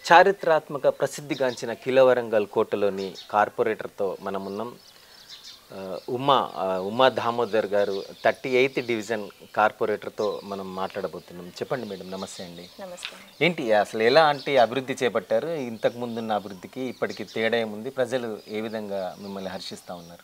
చారిత్రాత్మక ప్రసిద్ధిగాంచిన కిలవరంగల్ కోటలోని కార్పొరేటర్తో మనం ఉన్నాం ఆ, ఉమా ఆ, ఉమా దామోదర్ గారు థర్టీ ఎయిత్ డివిజన్ కార్పొరేటర్తో మనం మాట్లాడబోతున్నాం చెప్పండి మేడం నమస్తే అండి నమస్కారం ఏంటి అసలు ఎలా అంటే అభివృద్ధి చేపట్టారు ఇంతకు ముందున్న అభివృద్ధికి ఇప్పటికి తేడా ఏముంది ప్రజలు ఏ విధంగా మిమ్మల్ని హర్షిస్తూ ఉన్నారు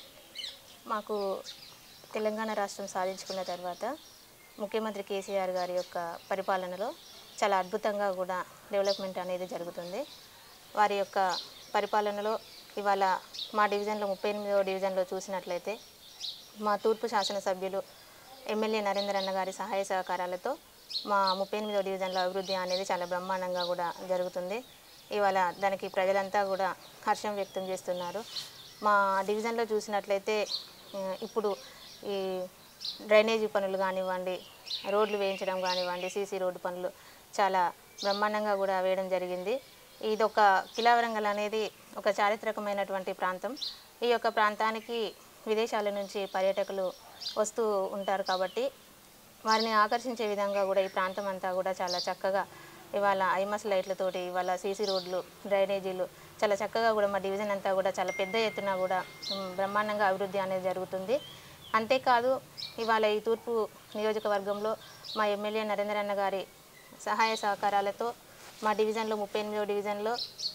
మాకు తెలంగాణ రాష్ట్రం సాధించుకున్న తర్వాత ముఖ్యమంత్రి కేసీఆర్ గారి యొక్క పరిపాలనలో చాలా అద్భుతంగా కూడా డెవలప్మెంట్ అనేది జరుగుతుంది వారి యొక్క పరిపాలనలో ఇవాళ మా డివిజన్లో ముప్పై ఎనిమిదవ డివిజన్లో చూసినట్లయితే మా తూర్పు శాసనసభ్యులు ఎమ్మెల్యే నరేందర్ అన్న గారి సహాయ సహకారాలతో మా ముప్పై ఎనిమిదవ డివిజన్లో అభివృద్ధి అనేది చాలా బ్రహ్మాండంగా కూడా జరుగుతుంది ఇవాళ దానికి ప్రజలంతా కూడా హర్షం వ్యక్తం చేస్తున్నారు మా డివిజన్లో చూసినట్లయితే ఆ, ఇప్పుడు ఈ డ్రైనేజీ పనులు కానివ్వండి రోడ్లు వేయించడం కానివ్వండి సీసీ రోడ్డు పనులు చాలా బ్రహ్మాండంగా కూడా వేయడం జరిగింది ఇదొక కిలావరంగల్ అనేది ఒక చారిత్రకమైనటువంటి ప్రాంతం ఈ యొక్క ప్రాంతానికి విదేశాల నుంచి పర్యాటకులు వస్తూ ఉంటారు కాబట్టి వారిని ఆకర్షించే విధంగా కూడా ఈ ప్రాంతం అంతా కూడా చాలా చక్కగా ఇవాళ ఐమస్ లైట్లతోటి ఇవాళ సీసీ రోడ్లు డ్రైనేజీలు చాలా చక్కగా కూడా మా డివిజన్ అంతా కూడా చాలా పెద్ద ఎత్తున కూడా ఉమ్, బ్రహ్మాండంగా అభివృద్ధి అనేది జరుగుతుంది అంతేకాదు ఇవాళ ఈ తూర్పు నియోజకవర్గంలో మా ఎమ్మెల్యే నరేందర్ అన్న గారి సహాయ సహకారాలతో మా డివిజన్లో ముప్పై ఎనిమిదో డివిజన్లో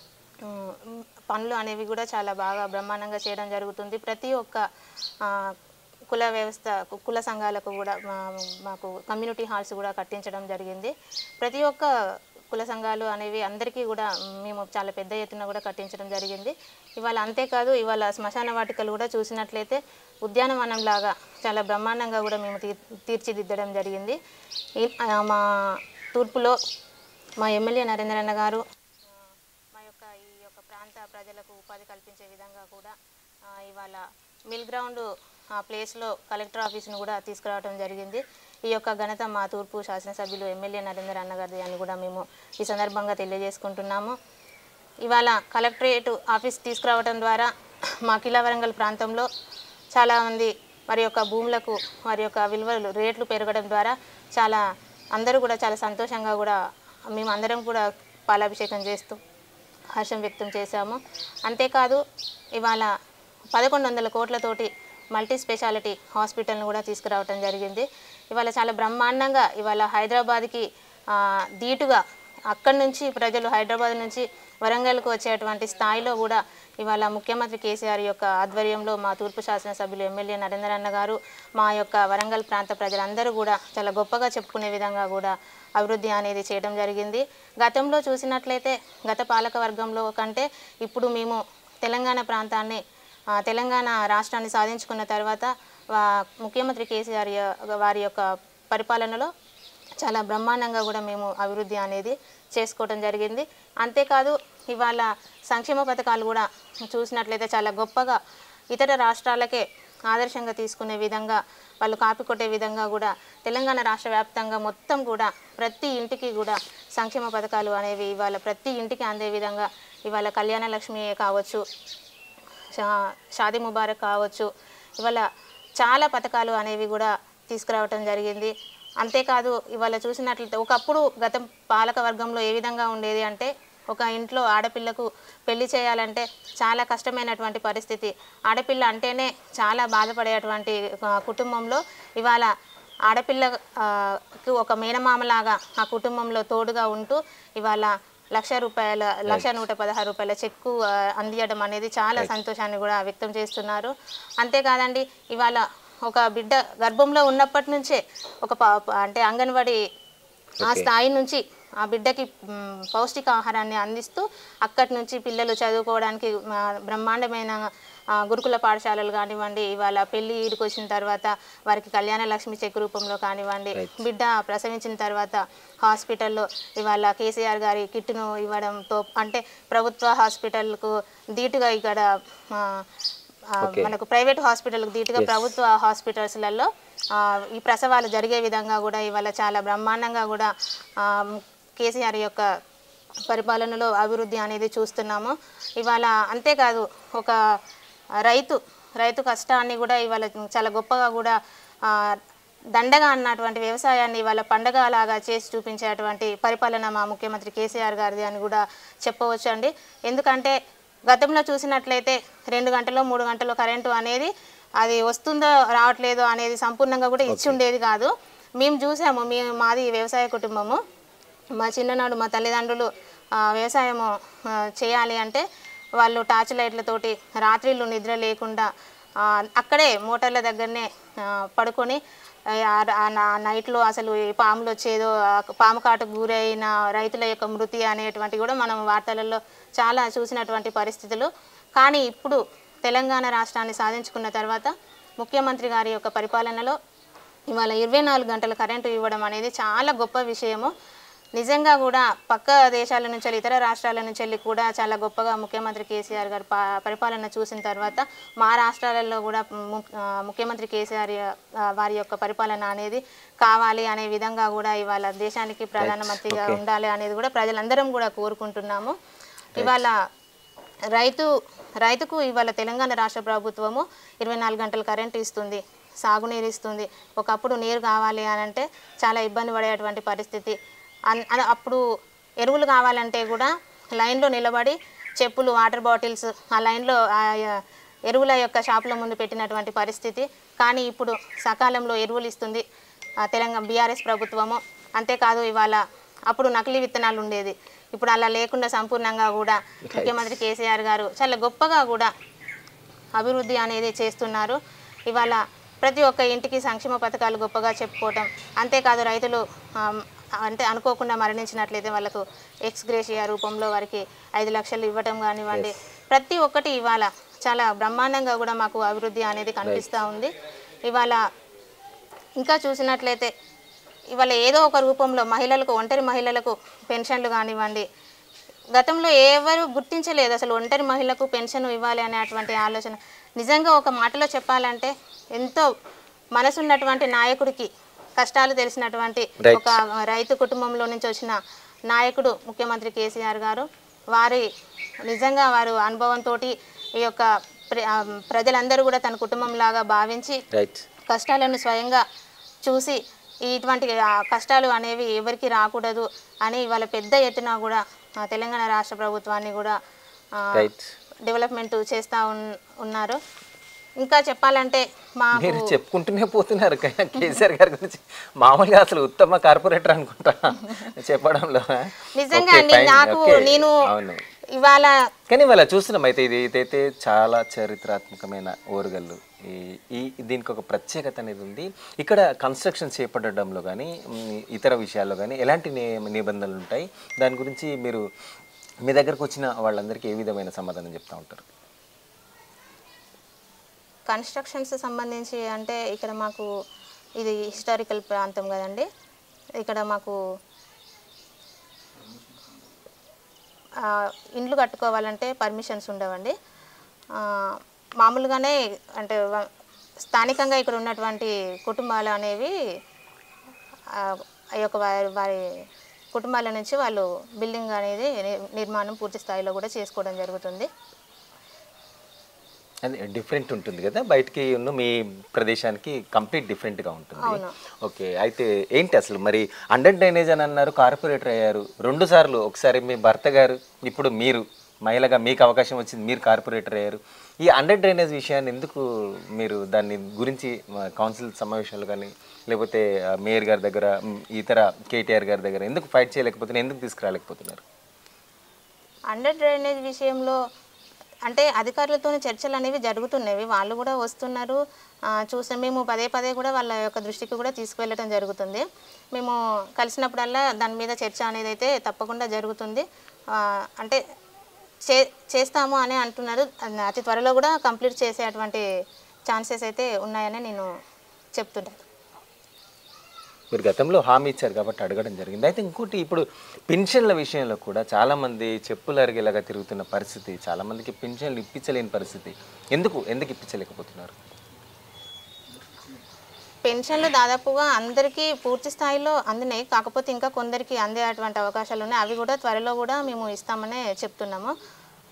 ఉమ్, పనులు అనేవి కూడా చాలా బాగా బ్రహ్మాండంగా చేయడం జరుగుతుంది ప్రతి ఒక్క ఆ, కుల వ్యవస్థ కు- కుల సంఘాలకు కూడా మా- మాకు కమ్యూనిటీ హాల్స్ కూడా కట్టించడం జరిగింది ప్రతి ఒక్క కుల సంఘాలు అనేవి అందరికీ కూడా మ్, మేము చాలా పెద్ద ఎత్తున కూడా కట్టించడం జరిగింది ఇవాళ అంతేకాదు ఇవాళ శ్మశాన వాటికలు కూడా చూసినట్లయితే ఉద్యానవనం లాగా చాలా బ్రహ్మాండంగా కూడా మేము తీర్ తీర్చిదిద్దడం జరిగింది ఈ- ఆ, మా తూర్పులో మా ఎమ్మెల్యే నరేంద్ర అన్న గారు ఆ, మా యొక్క ఈ యొక్క ప్రాంత ప్రజలకు ఉపాధి కల్పించే విధంగా కూడా ఆ, ఇవాళ మిల్ గ్రౌండ్ ఆ ప్లేస్లో కలెక్టర్ ఆఫీస్ను కూడా తీసుకురావడం జరిగింది ఈ యొక్క ఘనత మా తూర్పు శాసనసభ్యులు ఎమ్మెల్యే నరేందర్ అన్నగారిది అని కూడా మేము ఈ సందర్భంగా తెలియజేసుకుంటున్నాము ఇవాళ కలెక్టరేట్ ఆఫీస్ తీసుకురావడం ద్వారా మా కిలా వరంగల్ ప్రాంతంలో చాలామంది వారి యొక్క భూములకు వారి యొక్క విలువలు రేట్లు పెరగడం ద్వారా చాలా అందరూ కూడా చాలా సంతోషంగా కూడా మేము అందరం కూడా పాలాభిషేకం చేస్తూ హర్షం వ్యక్తం చేశాము అంతేకాదు ఇవాళ పదకొండు వందల కోట్లతోటి మల్టీ స్పెషాలిటీ హాస్పిటల్ను కూడా తీసుకురావటం జరిగింది ఇవాళ చాలా బ్రహ్మాండంగా ఇవాళ హైదరాబాద్కి ఆ, ధీటుగా అక్కడి నుంచి ప్రజలు హైదరాబాద్ నుంచి వరంగల్కు వచ్చేటువంటి స్థాయిలో కూడా ఇవాళ ముఖ్యమంత్రి కేసీఆర్ యొక్క ఆధ్వర్యంలో మా తూర్పు శాసనసభ్యులు ఎమ్మెల్యే నరేందర్ అన్న గారు మా యొక్క వరంగల్ ప్రాంత ప్రజలందరూ కూడా చాలా గొప్పగా చెప్పుకునే విధంగా కూడా అభివృద్ధి అనేది చేయడం జరిగింది గతంలో చూసినట్లయితే గత పాలక వర్గంలో కంటే ఇప్పుడు మేము తెలంగాణ ప్రాంతాన్ని ఆ, తెలంగాణ రాష్ట్రాన్ని సాధించుకున్న తర్వాత వా- ముఖ్యమంత్రి కేసీఆర్ య- వారి యొక్క పరిపాలనలో చాలా బ్రహ్మాండంగా కూడా మేము అభివృద్ధి అనేది చేసుకోవడం జరిగింది అంతేకాదు ఇవాళ సంక్షేమ పథకాలు కూడా చూసినట్లయితే చాలా గొప్పగా ఇతర రాష్ట్రాలకే ఆదర్శంగా తీసుకునే విధంగా వాళ్ళు కాపీ కొట్టే విధంగా కూడా తెలంగాణ రాష్ట్ర వ్యాప్తంగా మొత్తం కూడా ప్రతి ఇంటికి కూడా సంక్షేమ పథకాలు అనేవి ఇవాళ ప్రతి ఇంటికి అందే విధంగా ఇవాళ కళ్యాణ లక్ష్మి కావచ్చు షా- షాదీ ముబారక్ కావచ్చు ఇవాళ చాలా పథకాలు అనేవి కూడా తీసుకురావటం జరిగింది అంతేకాదు ఇవాళ చూసినట్లయితే ఒకప్పుడు గత పాలక వర్గంలో ఏ విధంగా ఉండేది అంటే ఒక ఇంట్లో ఆడపిల్లకు పెళ్లి చేయాలంటే చాలా కష్టమైనటువంటి పరిస్థితి ఆడపిల్ల అంటేనే చాలా బాధపడేటువంటి ఆ, కుటుంబంలో ఇవాళ ఆడపిల్ల ఆ, కు ఒక మేనమామలాగా ఆ కుటుంబంలో తోడుగా ఉంటూ ఇవాళ లక్ష రూపాయల లక్ష నూట పదహారు రూపాయల చెక్కు ఆ, అందియడం అనేది చాలా సంతోషాన్ని కూడా వ్యక్తం చేస్తున్నారు అంతేకాదండి ఇవాళ ఒక బిడ్డ గర్భంలో ఉన్నప్పటి నుంచే ఒక పా- పా- అంటే అంగన్వాడీ ఆ స్థాయి నుంచి ఆ బిడ్డకి మ్, పౌష్టికాహారాన్ని అందిస్తూ అక్కడి నుంచి పిల్లలు చదువుకోవడానికి ఆ, బ్రహ్మాండమైన ఆ, గురుకుల పాఠశాలలు కానివ్వండి ఇవాళ పెళ్లి ఈడుకు వచ్చిన తర్వాత వారికి కళ్యాణ లక్ష్మి చెక్ రూపంలో కానివ్వండి బిడ్డ ప్రసవించిన తర్వాత హాస్పిటల్లో ఇవాళ కేసీఆర్ గారి కిట్ను ఇవ్వడంతో అంటే ప్రభుత్వ హాస్పిటల్కు ధీటుగా ఇక్కడ ఆ, ఆ, మనకు ప్రైవేట్ హాస్పిటల్కి ధీటుగా ప్రభుత్వ హాస్పిటల్స్లలో ఆ, ఈ ప్రసవాలు జరిగే విధంగా కూడా ఇవాళ చాలా బ్రహ్మాండంగా కూడా ఆ, కేసీఆర్ యొక్క పరిపాలనలో అభివృద్ధి అనేది చూస్తున్నాము ఇవాళ అంతేకాదు ఒక రైతు రైతు కష్టాన్ని కూడా ఇవాళ చాలా గొప్పగా కూడా ఆ, దండగా అన్నటువంటి వ్యవసాయాన్ని వాళ్ళ పండగ లాగా చేసి చూపించేటువంటి పరిపాలన మా ముఖ్యమంత్రి కేసీఆర్ గారిది అని కూడా చెప్పవచ్చు అండి ఎందుకంటే గతంలో చూసినట్లయితే రెండు గంటలో మూడు గంటలో కరెంటు అనేది అది వస్తుందో రావట్లేదో అనేది సంపూర్ణంగా కూడా ఇచ్చి ఉండేది కాదు మేము చూసాము మీ మాది వ్యవసాయ కుటుంబము మా చిన్ననాడు మా తల్లిదండ్రులు ఆ, వ్యవసాయము ఆ, చేయాలి అంటే వాళ్ళు టార్చ్ లైట్లతోటి రాత్రిళ్ళు నిద్ర లేకుండా ఆ, అక్కడే మోటార్ల దగ్గరనే ఆ, పడుకొని ఆ, ఆ నా- నైట్లో అసలు ఈ పాములు వచ్చేదో ఆ పాము కాటుకు గురైన రైతుల యొక్క మృతి అనేటువంటి కూడా మనం వార్తలలో చాలా చూసినటువంటి పరిస్థితులు కానీ ఇప్పుడు తెలంగాణ రాష్ట్రాన్ని సాధించుకున్న తర్వాత ముఖ్యమంత్రి గారి యొక్క పరిపాలనలో ఇవాళ ఇరవై నాలుగు గంటల కరెంటు ఇవ్వడం అనేది చాలా గొప్ప విషయము నిజంగా కూడా పక్క దేశాల నుంచి వెళ్ళి, ఇతర రాష్ట్రాల నుంచి వెళ్ళి కూడా చాలా గొప్పగా ముఖ్యమంత్రి కేసీఆర్ గారు పా- పరిపాలన చూసిన తర్వాత మా రాష్ట్రాలలో కూడా ము- ఆ, ముఖ్యమంత్రి కేసీఆర్ య- ఆ, వారి యొక్క పరిపాలన అనేది కావాలి అనే విధంగా కూడా ఇవాళ దేశానికి ప్రధానమంత్రిగా ఉండాలి అనేది కూడా ప్రజలందరం కూడా కోరుకుంటున్నాము ఇవాళ రైతు రైతుకు ఇవాళ తెలంగాణ రాష్ట్ర ప్రభుత్వము ఇరవై నాలుగు గంటలు కరెంటు ఇస్తుంది సాగునీరు ఇస్తుంది ఒకప్పుడు నీరు కావాలి అని అంటే చాలా ఇబ్బంది పడేటువంటి పరిస్థితి అన్- అన- అప్పుడు ఎరువులు కావాలంటే కూడా లైన్లో నిలబడి చెప్పులు వాటర్ బాటిల్స్ ఆ లైన్లో ఆ య- ఎరువుల యొక్క షాపుల ముందు పెట్టినటువంటి పరిస్థితి కానీ ఇప్పుడు సకాలంలో ఎరువులు ఇస్తుంది ఆ తెలంగాణ బీఆర్ఎస్ ప్రభుత్వము అంతేకాదు ఇవాళ అప్పుడు నకిలీ విత్తనాలు ఉండేది ఇప్పుడు అలా లేకుండా సంపూర్ణంగా కూడా ముఖ్యమంత్రి కేసీఆర్ గారు చాలా గొప్పగా కూడా అభివృద్ధి అనేది చేస్తున్నారు ఇవాళ ప్రతి ఒక్క ఇంటికి సంక్షేమ పథకాలు గొప్పగా చెప్పుకోవటం అంతేకాదు రైతులు ఆమ్, అంటే అనుకోకుండా మరణించినట్లయితే వాళ్ళకు ఎక్స్ గ్రేషియా రూపంలో వారికి ఐదు లక్షలు ఇవ్వటం కానివ్వండి ప్రతి ఒక్కటి ఇవాళ చాలా బ్రహ్మాండంగా కూడా మాకు అభివృద్ధి అనేది కనిపిస్తూ ఉంది ఇవాళ ఇంకా చూసినట్లయితే ఇవాళ ఏదో ఒక రూపంలో మహిళలకు ఒంటరి మహిళలకు పెన్షన్లు కానివ్వండి గతంలో ఎవరు గుర్తించలేదు అసలు ఒంటరి మహిళకు పెన్షన్ ఇవ్వాలి అనేటువంటి ఆలోచన నిజంగా ఒక మాటలో చెప్పాలంటే ఎంతో మనసున్నటువంటి నాయకుడికి కష్టాలు తెలిసినటువంటి Right. ఒక రైతు కుటుంబంలో నుంచి వచ్చిన నాయకుడు ముఖ్యమంత్రి కేసీఆర్ గారు వారి నిజంగా వారు అనుభవంతో ఈ యొక్క ప్ర- ఆ, ప్రజలందరూ కూడా తన కుటుంబంలాగా భావించి రైట్ కష్టాలను స్వయంగా చూసి ఇటువంటి ఆ, కష్టాలు అనేవి ఎవరికి రాకూడదు అని వాళ్ళ పెద్ద ఎత్తున కూడా ఆ, తెలంగాణ రాష్ట్ర ప్రభుత్వాన్ని కూడా ఆ, రైట్ డెవలప్మెంట్ చేస్తూ ఉన్- ఉన్నారు ఇంకా చెప్పాలంటే మాకు మీరు చెప్పుకుంటూనే పోతున్నారు కే- కేసీఆర్ గారి గురించి మామూలుగా అసలు ఉత్తమ కార్పొరేటర్ అనుకుంటా చెప్పడంలో నిజంగా Okay, అండి fine. నాకు Okay. నేను అవును ఇవాళ కానీ ఇవాళ చూస్తున్నాం అయితే ఇది ఇదైతే చాలా చరిత్రాత్మకమైన ఓరుగల్లు ఈ ఈ దీనికి ఒక ప్రత్యేకత అనేది ఉంది ఇక్కడ కన్స్ట్రక్షన్ చేపట్టడంలో కానీ మ్, ఇతర విషయాల్లో కానీ ఎలాంటి ని- నిబంధనలు ఉంటాయి దాని గురించి మీరు మీ దగ్గరకు వచ్చిన వాళ్ళందరికీ ఏ విధమైన సమాధానం చెప్తా ఉంటారు కన్స్ట్రక్షన్స్ సంబంధించి అంటే ఇక్కడ మాకు ఇది హిస్టారికల్ ప్రాంతం కదండి ఇక్కడ మాకు ఆ, ఇండ్లు కట్టుకోవాలంటే పర్మిషన్స్ ఉండవండి ఆ, మామూలుగానే అంటే వ- స్థానికంగా ఇక్కడ ఉన్నటువంటి కుటుంబాలు అనేవి ఆ ఆ యొక్క వారి వారి కుటుంబాల నుంచి వాళ్ళు బిల్డింగ్ అనేది ని- నిర్మాణం పూర్తి స్థాయిలో కూడా చేసుకోవడం జరుగుతుంది అది డిఫరెంట్ ఉంటుంది కదా బయటికి ఉన్న మీ ప్రదేశానికి కంప్లీట్ డిఫరెంట్గా ఉంటుంది అవును. ఓకే అయితే ఏంటి అసలు మరి అండర్ డ్రైనేజ్ అని అన్నారు కార్పొరేటర్ అయ్యారు రెండు సార్లు ఒకసారి మీ భర్త గారు ఇప్పుడు మీరు మహిళగా మీకు అవకాశం వచ్చింది మీరు కార్పొరేటర్ అయ్యారు ఈ అండర్ డ్రైనేజ్ విషయాన్ని ఎందుకు మీరు దాన్ని గురించి మా కౌన్సిల్ సమావేశాలు కానీ లేకపోతే ఆ, మేయర్ గారి దగ్గర మ్, ఇతర కేటీఆర్ గారి దగ్గర ఎందుకు ఫైట్ చేయలేకపోతున్నారు ఎందుకు తీసుకురాలేకపోతున్నారు అండర్ డ్రైనేజ్ విషయంలో అంటే అధికారులతో చర్చలు అనేవి జరుగుతున్నవి వాళ్ళు కూడా వస్తున్నారు ఆ, చూస్తే మేము పదే పదే కూడా వాళ్ళ యొక్క దృష్టికి కూడా తీసుకువెళ్ళటం జరుగుతుంది మేము కలిసినప్పుడల్లా దాని మీద చర్చ అనేది అయితే తప్పకుండా జరుగుతుంది ఆ, అంటే చే చేస్తాము అని అంటున్నారు అది అతి త్వరలో కూడా కంప్లీట్ చేసేటువంటి ఛాన్సెస్ అయితే ఉన్నాయని నేను చెప్తుంటాను మీరు గతంలో హామీ ఇచ్చారు కాబట్టి అడగడం జరిగింది అయితే ఇంకోటి ఇప్పుడు పెన్షన్ల విషయంలో కూడా చాలా మంది చెప్పులు అరిగేలాగా తిరుగుతున్న పరిస్థితి చాలా మందికి పెన్షన్లు ఇప్పించలేని పరిస్థితి ఎందుకు ఎందుకు ఇప్పించలేకపోతున్నారు పెన్షన్లు దాదాపుగా అందరికీ పూర్తి స్థాయిలో అందినాయి కాకపోతే ఇంకా కొందరికి అందేటువంటి అవకాశాలు ఉన్నాయి అవి కూడా త్వరలో కూడా మేము ఇస్తామనే చెప్తున్నాము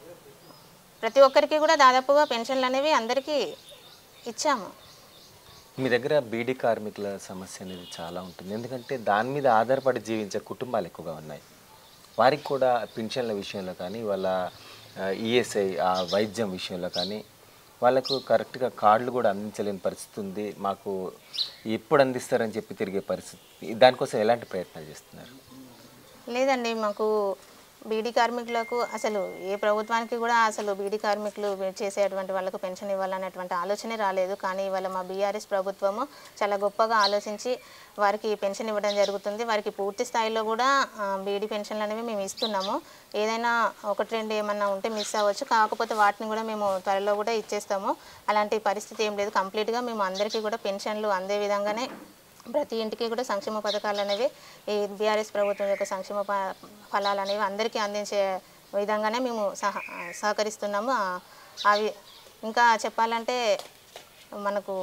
ప్రతి ఒక్కరికి కూడా దాదాపుగా పెన్షన్లు అనేవి అందరికీ ఇచ్చాము మీ దగ్గర బీడీ కార్మికుల సమస్య అనేది చాలా ఉంటుంది ఎందుకంటే దాని మీద ఆధారపడి జీవించే కుటుంబాలు ఎక్కువగా ఉన్నాయి వారికి కూడా పెన్షన్ల విషయంలో కానీ వాళ్ళ ఈఎస్ఐ ఆ వైద్యం విషయంలో కానీ వాళ్ళకు కరెక్ట్గా కార్డులు కూడా అందించలేని పరిస్థితి ఉంది మాకు ఎప్పుడు అందిస్తారని చెప్పి తిరిగే పరిస్థితి దానికోసం ఎలాంటి ప్రయత్నాలు చేస్తున్నారు లేదండి మాకు బీడీ కార్మికులకు అసలు ఏ ప్రభుత్వానికి కూడా అసలు బీడీ కార్మికులు చేసేటువంటి వాళ్ళకు పెన్షన్ ఇవ్వాలనేటువంటి ఆలోచనే రాలేదు కానీ ఇవాళ మా బీఆర్ఎస్ ప్రభుత్వము చాలా గొప్పగా ఆలోచించి వారికి పెన్షన్ ఇవ్వడం జరుగుతుంది వారికి పూర్తి స్థాయిలో కూడా ఆ, బీడీ పెన్షన్లు అనేవి మేము ఇస్తున్నాము ఏదైనా ఒకటి రెండు ఏమన్నా ఉంటే మిస్ అవ్వచ్చు కాకపోతే వాటిని కూడా మేము త్వరలో కూడా ఇచ్చేస్తాము అలాంటి పరిస్థితి ఏం లేదు కంప్లీట్గా మేము అందరికీ కూడా పెన్షన్లు అందే విధంగానే ప్రతి ఇంటికి కూడా సంక్షేమ పథకాలు అనేవి ఈ బీఆర్ఎస్ ప్రభుత్వం యొక్క సంక్షేమ ప- ఫలాలు అనేవి అందరికీ అందించే విధంగానే మేము సహ సహకరిస్తున్నాము ఆ- అవి ఇంకా చెప్పాలంటే మనకు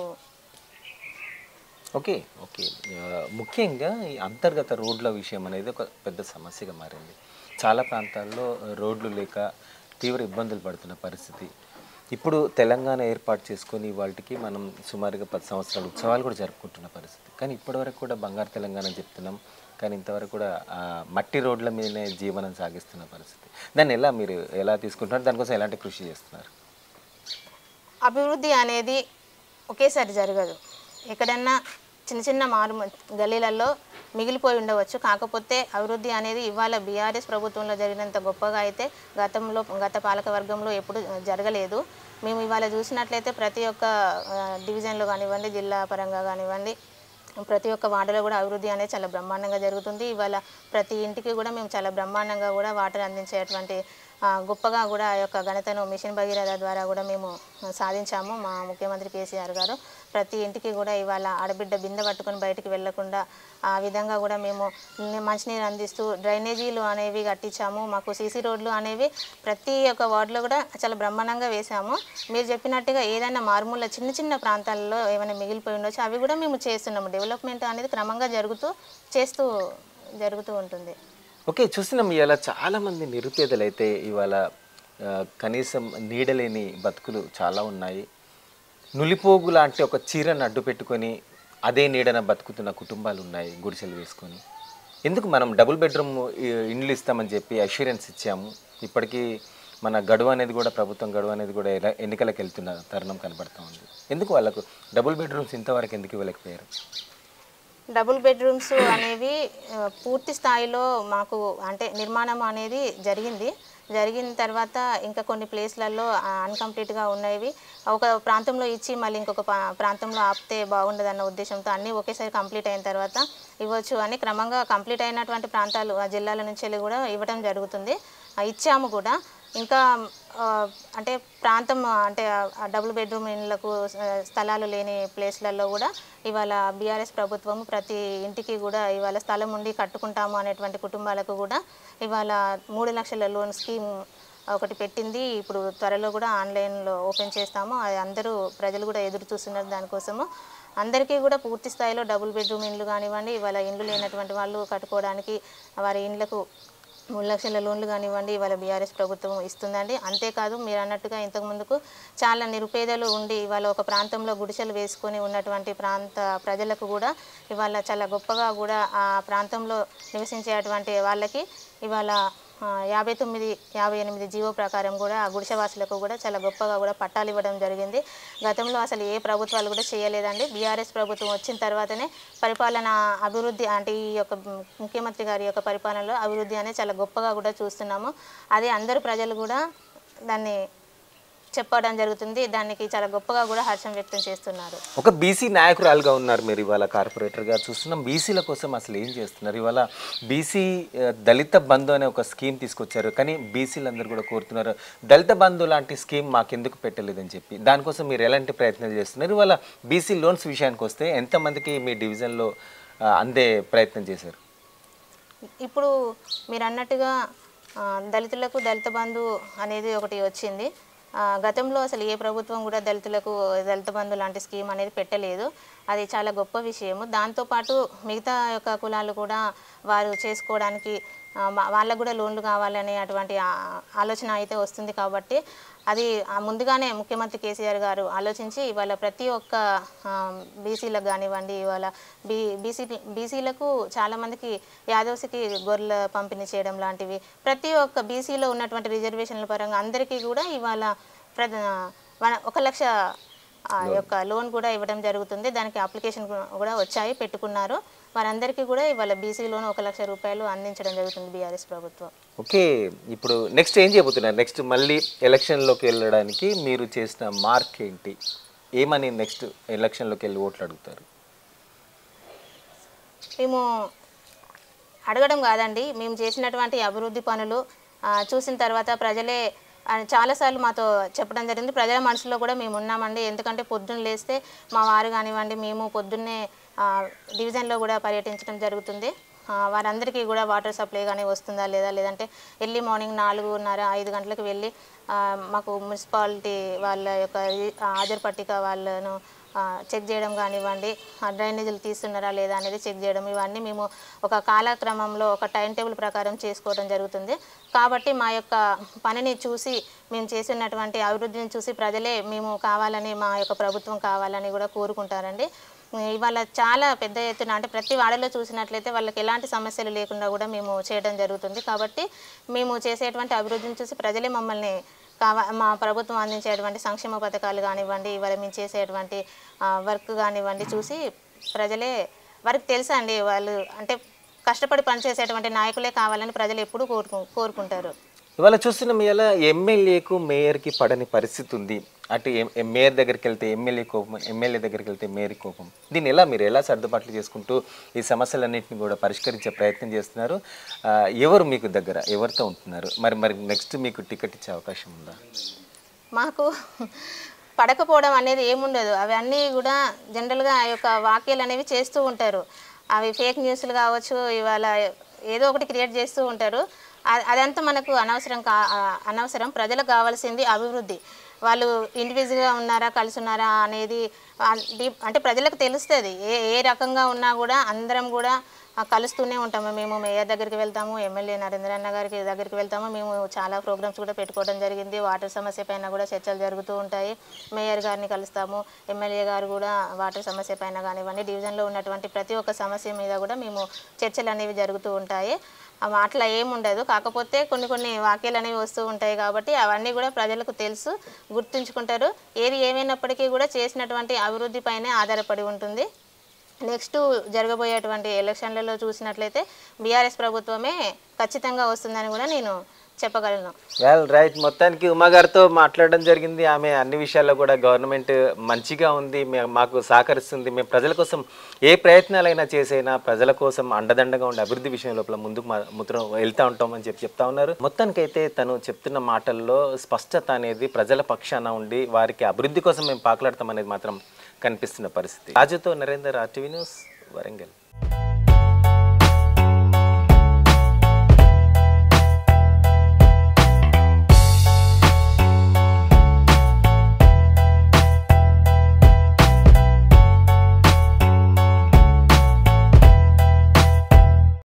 ఓకే ఓకే ఆ, ముఖ్యంగా ఈ అంతర్గత రోడ్ల విషయం అనేది ఒక పెద్ద సమస్యగా మారింది చాలా ప్రాంతాల్లో రోడ్లు లేక తీవ్ర ఇబ్బందులు పడుతున్న పరిస్థితి ఇప్పుడు తెలంగాణ ఏర్పాటు చేసుకొని వాటికి మనం సుమారుగా పది సంవత్సరాల ఉత్సవాలు కూడా జరుపుకుంటున్న పరిస్థితి కానీ ఇప్పటివరకు కూడా బంగారు తెలంగాణ అని చెప్తున్నాం కానీ ఇంతవరకు కూడా ఆ, మట్టి రోడ్ల మీదనే జీవనం సాగిస్తున్న పరిస్థితి దాన్ని ఎలా మీరు ఎలా తీసుకుంటున్నారు దానికోసం ఎలాంటి కృషి చేస్తున్నారు అభివృద్ధి అనేది ఒకేసారి జరగదు ఎక్కడన్నా చిన్న చిన్న మారు గలీలలో మిగిలిపోయి ఉండవచ్చు కాకపోతే అభివృద్ధి అనేది ఇవాళ బీఆర్ఎస్ ప్రభుత్వంలో జరిగినంత గొప్పగా అయితే గతంలో గత పాలక వర్గంలో ఎప్పుడు జరగలేదు మేము ఇవాళ చూసినట్లయితే ప్రతి ఒక్క ఆ, డివిజన్లో కానివ్వండి జిల్లా పరంగా కానివ్వండి ప్రతి ఒక్క వార్డులో కూడా అభివృద్ధి అనేది చాలా బ్రహ్మాండంగా జరుగుతుంది ఇవాళ ప్రతి ఇంటికి కూడా మేము చాలా బ్రహ్మాండంగా కూడా వాటర్ అందించేటువంటి ఆ, గొప్పగా కూడా ఆ యొక్క ఘనతను మిషన్ భగీరథ ద్వారా కూడా మేము సాధించాము మా ముఖ్యమంత్రి కేసీఆర్ గారు ప్రతి ఇంటికి కూడా ఇవాళ ఆడబిడ్డ బిందె పట్టుకొని బయటికి వెళ్లకుండా ఆ విధంగా కూడా మేము ని- మంచినీరు అందిస్తూ డ్రైనేజీలు అనేవి కట్టించాము మాకు సీసీ రోడ్లు అనేవి ప్రతి ఒక్క వార్డులో కూడా చాలా బ్రహ్మాండంగా వేసాము మీరు చెప్పినట్టుగా ఏదైనా మారుమూల చిన్న చిన్న ప్రాంతాల్లో ఏమైనా మిగిలిపోయి ఉండొచ్చు అవి కూడా మేము చేస్తున్నాము డెవలప్మెంట్ అనేది క్రమంగా జరుగుతూ చేస్తూ జరుగుతూ ఉంటుంది ఓకే చూస్తున్నాం ఇవాళ చాలామంది నిరుపేదలు అయితే ఇవాళ ఆ, కనీసం నీడలేని బతుకులు చాలా ఉన్నాయి నులిపోగు లాంటి ఒక చీరను అడ్డు పెట్టుకొని అదే నీడన బతుకుతున్న కుటుంబాలు ఉన్నాయి గుడిసెలు వేసుకొని ఎందుకు మనం డబుల్ బెడ్రూమ్ ఈ- ఇండ్లు ఇస్తామని చెప్పి అష్యూరెన్స్ ఇచ్చాము ఇప్పటికీ మన గడువు అనేది కూడా ప్రభుత్వం గడువు అనేది కూడా ఎలా- ఎన్నికలకు వెళ్తున్న తరుణం కనబడతా ఉంది ఎందుకు వాళ్ళకు డబుల్ బెడ్రూమ్స్ ఇంతవరకు ఎందుకు ఇవ్వలేకపోయారు డబుల్ బెడ్రూమ్స్ అనేవి ఆ, పూర్తి స్థాయిలో మాకు అంటే నిర్మాణం అనేది జరిగింది జరిగిన తర్వాత ఇంకా కొన్ని ప్లేస్లలో అన్కంప్లీట్గా ఉన్నవి ఒక ప్రాంతంలో ఇచ్చి మళ్ళీ ఇంకొక పా- ప్రాంతంలో ఆపితే బాగుండదన్న ఉద్దేశంతో అన్నీ ఒకేసారి కంప్లీట్ అయిన తర్వాత ఇవ్వచ్చు అని క్రమంగా కంప్లీట్ అయినటువంటి ప్రాంతాలు ఆ జిల్లాల నుంచి వెళ్ళి కూడా ఇవ్వడం జరుగుతుంది ఆ, ఇచ్చాము కూడా ఇంకా ఆ, అంటే ప్రాంతం అంటే ఆ డబుల్ బెడ్రూమ్ ఇళ్ళకు ఆ, స్థలాలు లేని ప్లేస్లలో కూడా ఇవాళ బీఆర్ఎస్ ప్రభుత్వం ప్రతి ఇంటికి కూడా ఇవాళ స్థలం ఉండి కట్టుకుంటాము అనేటువంటి కుటుంబాలకు కూడా ఇవాళ మూడు లక్షల లోన్ స్కీమ్ ఒకటి పెట్టింది ఇప్పుడు త్వరలో కూడా ఆన్లైన్లో ఓపెన్ చేస్తాము అది అందరూ ప్రజలు కూడా ఎదురు చూస్తున్నారు దానికోసము అందరికీ కూడా పూర్తి స్థాయిలో డబుల్ బెడ్రూమ్ ఇండ్లు కానివ్వండి ఇవాళ ఇండ్లు లేనటువంటి వాళ్ళు కట్టుకోవడానికి వారి ఇండ్లకు మూడు లక్షల లోన్లు కానివ్వండి ఇవాళ బీఆర్ఎస్ ప్రభుత్వం ఇస్తుందండి అంతేకాదు మీరు అన్నట్టుగా ఇంతకు ముందుకు చాలా నిరుపేదలు ఉండి ఇవాళ ఒక ప్రాంతంలో గుడిసెలు వేసుకొని ఉన్నటువంటి ప్రాంత ప్రజలకు కూడా ఇవాళ చాలా గొప్పగా కూడా ఆ ప్రాంతంలో నివసించేటువంటి వాళ్ళకి ఇవాళ ఆ, యాభై తొమ్మిది యాభై ఎనిమిది జీవో ప్రకారం కూడా ఆ గుడిసెవాసులకు కూడా చాలా గొప్పగా కూడా పట్టాలు ఇవ్వడం జరిగింది గతంలో అసలు ఏ ప్రభుత్వాలు కూడా చేయలేదండి బీఆర్ఎస్ ప్రభుత్వం వచ్చిన తర్వాతనే పరిపాలన అభివృద్ధి అంటే ఈ యొక్క ముఖ్యమంత్రి గారి యొక్క పరిపాలనలో అభివృద్ధి అనేది చాలా గొప్పగా కూడా చూస్తున్నాము అదే అందరు ప్రజలు కూడా దాన్ని చెప్పడం జరుగుతుంది దానికి చాలా గొప్పగా కూడా హర్షం వ్యక్తం చేస్తున్నారు ఒక బీసీ నాయకురాలుగా ఉన్నారు మీరు ఇవాళ కార్పొరేటర్గా చూస్తున్నాం బీసీల కోసం అసలు ఏం చేస్తున్నారు ఇవాళ బీసీ ఆ, దళిత బంధు అనే ఒక స్కీమ్ తీసుకొచ్చారు కానీ బీసీలు అందరూ కూడా కోరుతున్నారు దళిత బంధు లాంటి స్కీమ్ మాకెందుకు పెట్టలేదని చెప్పి దానికోసం మీరు ఎలాంటి ప్రయత్నాలు చేస్తున్నారు ఇవాళ బీసీ లోన్స్ విషయానికి వస్తే ఎంతమందికి మీ డివిజన్లో ఆ, అందే ప్రయత్నం చేశారు ఇప్పుడు మీరు అన్నట్టుగా ఆ, దళితులకు దళిత బంధు అనేది ఒకటి వచ్చింది ఆ, గతంలో అసలు ఏ ప్రభుత్వం కూడా దళితులకు దళిత బంధు లాంటి స్కీమ్ అనేది పెట్టలేదు అది చాలా గొప్ప విషయము దాంతోపాటు మిగతా యొక్క కులాలు కూడా వారు చేసుకోవడానికి ఆ, మా- వాళ్ళకు కూడా లోన్లు కావాలనే అటువంటి ఆ- ఆలోచన అయితే వస్తుంది కాబట్టి అది ఆ ముందుగానే ముఖ్యమంత్రి కేసీఆర్ గారు ఆలోచించి ఇవాళ ప్రతి ఒక్క బీసీలకు కానివ్వండి ఇవాళ బీ బీసీ బీసీలకు చాలామందికి యాదవ్స్కి గొర్రెల పంపిణీ చేయడం లాంటివి ప్రతి ఒక్క బీసీలో ఉన్నటువంటి రిజర్వేషన్ల పరంగా అందరికీ కూడా ఇవాళ ప్ర వన- ఒక లక్ష ఆ యొక్క లోన్ కూడా ఇవ్వడం జరుగుతుంది దానికి అప్లికేషన్ కూడా వచ్చాయి పెట్టుకున్నారు వారందరికీ కూడా ఇవాళ బీసీ లోన్ ఒక లక్ష రూపాయలు అందించడం జరుగుతుంది బీఆర్ఎస్ ప్రభుత్వం ఓకే ఇప్పుడు నెక్స్ట్ ఏం చేయబోతున్నారు నెక్స్ట్ మళ్ళీ ఎలక్షన్లోకి వెళ్ళడానికి మీరు చేసిన మార్క్ ఏంటి ఏమని నెక్స్ట్ ఎలక్షన్లోకి వెళ్ళి ఓట్లు అడుగుతారు మేము అడగడం కాదండి మేము చేసినటువంటి అభివృద్ధి పనులు ఆ, చూసిన తర్వాత ప్రజలే ఆ, చాలాసార్లు మాతో చెప్పడం జరిగింది ప్రజల మనసులో కూడా మేము ఉన్నామండి ఎందుకంటే పొద్దున్న లేస్తే మా వారు కానివ్వండి మేము పొద్దున్నే ఆ, డివిజన్లో కూడా పర్యటించడం జరుగుతుంది ఆ, వారందరికీ కూడా వాటర్ సప్లై కానీ వస్తుందా లేదా లేదంటే ఎర్లీ మార్నింగ్ నాలుగున్నర ఐదు గంటలకు వెళ్ళి ఆ, మాకు మున్సిపాలిటీ వాళ్ళ యొక్క ఈ- ఆ, హాజరు పట్టిక వాళ్ళను ఆ, చెక్ చేయడం కానివ్వండి ఆ డ్రైనేజీలు తీస్తున్నారా లేదా అనేది చెక్ చేయడం ఇవన్నీ మేము ఒక కాలక్రమంలో ఒక టైం టేబుల్ ప్రకారం చేసుకోవడం జరుగుతుంది కాబట్టి మా యొక్క పనిని చూసి మేము చేసినటువంటి అభివృద్ధిని చూసి ప్రజలే మేము కావాలని మా యొక్క ప్రభుత్వం కావాలని కూడా కోరుకుంటారండి ఇవాళ చాలా పెద్ద ఎత్తున అంటే ప్రతి వాడలో చూసినట్లయితే వాళ్ళకి ఎలాంటి సమస్యలు లేకుండా కూడా మేము చేయడం జరుగుతుంది కాబట్టి మేము చేసేటువంటి అభివృద్ధిని చూసి ప్రజలే మమ్మల్ని కావా మా ప్రభుత్వం అందించేటువంటి సంక్షేమ పథకాలు కానివ్వండి ఇవాళ మేము చేసేటువంటి వర్క్ కానివ్వండి చూసి ప్రజలే వారికి తెలుసా అండి వాళ్ళు అంటే కష్టపడి పనిచేసేటువంటి నాయకులే కావాలని ప్రజలు ఎప్పుడూ కోరుకు కోరుకుంటారు ఇవాళ చూస్తున్నాం ఇలా ఎమ్మెల్యేకు మేయర్కి పడని పరిస్థితి ఉంది అటు ఎం- ఎం- మేయర్ దగ్గరికి వెళ్తే ఎమ్మెల్యే కోపం ఎమ్మెల్యే దగ్గరికి వెళ్తే మేయర్ కోపం దీన్ని ఎలా మీరు ఎలా సర్దుబాట్లు చేసుకుంటూ ఈ సమస్యలన్నింటినీ కూడా పరిష్కరించే ప్రయత్నం చేస్తున్నారు ఆ, ఎవరు మీకు దగ్గర ఎవరితో ఉంటున్నారు మరి మరి నెక్స్ట్ మీకు టికెట్ ఇచ్చే అవకాశం ఉందా మాకు పడకపోవడం అనేది ఏముండదు అవన్నీ కూడా జనరల్గా ఆ యొక్క వాక్యాలు అనేవి చేస్తూ ఉంటారు అవి ఫేక్ న్యూస్లు కావచ్చు ఇవాళ ఏదో ఒకటి క్రియేట్ చేస్తూ ఉంటారు అ- అదంతా మనకు అనవసరం కా ఆ- అనవసరం ప్రజలకు కావాల్సింది అభివృద్ధి వాళ్ళు ఇండివిజువల్గా ఉన్నారా కలిసి ఉన్నారా అనేది ఆ డీప్- అంటే ప్రజలకు తెలుస్తుంది ఏ ఏ రకంగా ఉన్నా కూడా అందరం కూడా ఆ, కలుస్తూనే ఉంటాము మేము మేయర్ దగ్గరికి వెళ్తాము ఎమ్మెల్యే నరేంద్ర అన్న గారికి దగ్గరికి వెళ్తాము మేము చాలా ప్రోగ్రామ్స్ కూడా పెట్టుకోవడం జరిగింది వాటర్ సమస్య పైన కూడా చర్చలు జరుగుతూ ఉంటాయి మేయర్ గారిని కలుస్తాము ఎమ్మెల్యే గారు కూడా వాటర్ సమస్య పైన కానివ్వండి డివిజన్లో ఉన్నటువంటి ప్రతి ఒక్క సమస్య మీద కూడా మేము చర్చలు అనేవి జరుగుతూ ఉంటాయి అవి అట్లా ఏముండదు కాకపోతే కొన్ని కొన్ని వాక్యాలు అనేవి వస్తూ ఉంటాయి కాబట్టి అవన్నీ కూడా ప్రజలకు తెలుసు గుర్తుంచుకుంటారు ఏది ఏమైనప్పటికీ కూడా చేసినటువంటి అభివృద్ధి పైనే ఆధారపడి ఉంటుంది నెక్స్ట్ జరగబోయేటువంటి ఎలక్షన్లలో చూసినట్లయితే బీఆర్ఎస్ ప్రభుత్వమే ఖచ్చితంగా వస్తుందని కూడా నేను చెప్పగలను వెల్ రైట్ మొత్తానికి ఉమా గారితో మాట్లాడడం జరిగింది ఆమె అన్ని విషయాల్లో కూడా గవర్నమెంట్ మంచిగా ఉంది మే- మాకు సహకరిస్తుంది మేము ప్రజల కోసం ఏ ప్రయత్నాలైనా చేసైనా ప్రజల కోసం అండదండగా ఉండే అభివృద్ధి విషయం లోపల ముందుకు మా- ముద్ర వెళ్తా ఉంటామని చెప్పి చెప్తా ఉన్నారు మొత్తానికైతే తను చెప్తున్న మాటల్లో స్పష్టత అనేది ప్రజల పక్షాన ఉండి వారికి అభివృద్ధి కోసం మేము పాకులాడతాం అనేది మాత్రం కనిపిస్తున్న పరిస్థితి రాజుతో నరేందర్ ఆర్టీవీ న్యూస్ వరంగల్